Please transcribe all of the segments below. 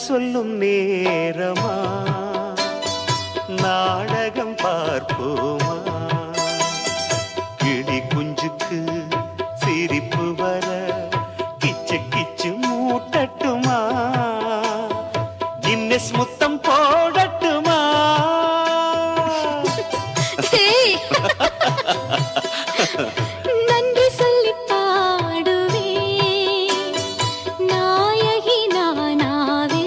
சொல்லும் நேரமா நாடகம் பார்ப்போமா கிளி குஞ்சுக்கு சிரிப்பு வர கிச்சு கிச்சு மூட்டட்டுமா கின்னஸ் முத்தம் போடட்டுமா ஏய். நன்றி சொல்லி பாடுவே நாயகி நானாவே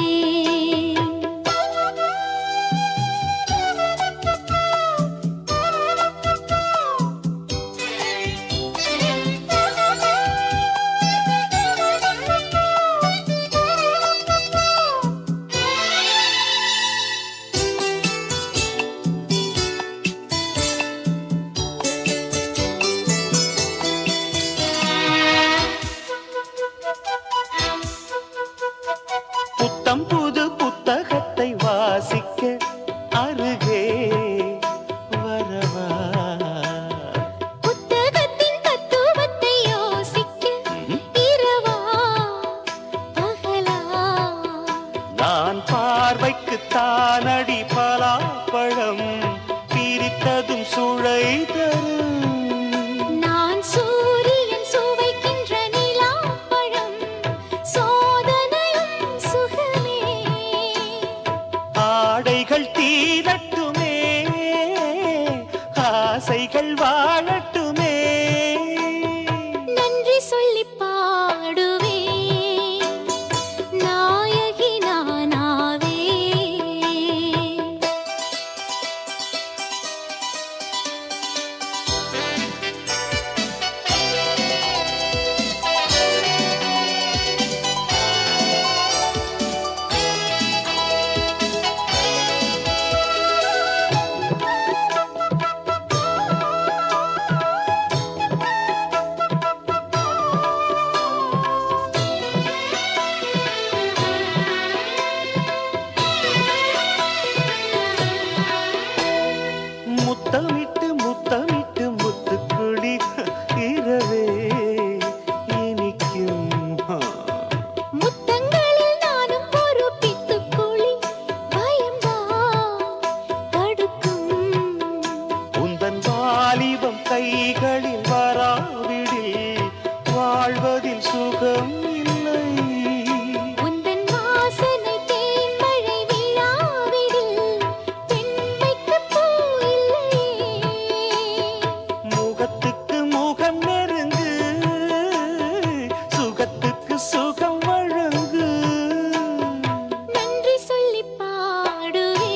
புத்தம் புது புத்தகத்தை வாசிக்க அருகே வரவா புத்தகத்தின் தத்துவத்தை யோசிக்க இரவா பகலா நான் பார்வைக்கு தானடி பலாப்பழம் பிரித்ததும் சுழை தரும் நான் சூரியன் சுவைக்கின்ற நிலாப்பழம் சோதனையும் சுகமே ஆடைகள் தீரட்டுமே ஆசைகள் வாழட்டுமே நன்றி சொல்லி பாடுவே நாயகி நானாவே முத்தமிட்டு முத்தமிட்டு முத்துக்குடி இரவே இனிக்கும் முத்தங்களில் நானும் ஒரு பித்துக்குழி பயம்பா தடுக்கும் உந்தன் வாலிபம் கைகளில் வராவிடில் வாழ்வதில் சுகம் இல்லை உந்தன் வாசனை தேன்மழை விழாவிடில் பெண்மைக்கு பூ இல்லையே முகத்துக்கு முகம் நெருங்கு சுகத்துக்கு சுகம் வழங்கு நன்றி சொல்லி பாடுவே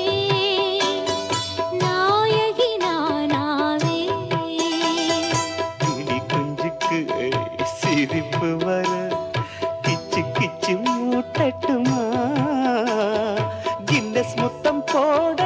நாயகி நானாவே கிளி குஞ்சுக்கு சிரிப்பு வர கிச்சு கிச்சு மூட்டட்டுமா கின்னஸ் முத்தம் போட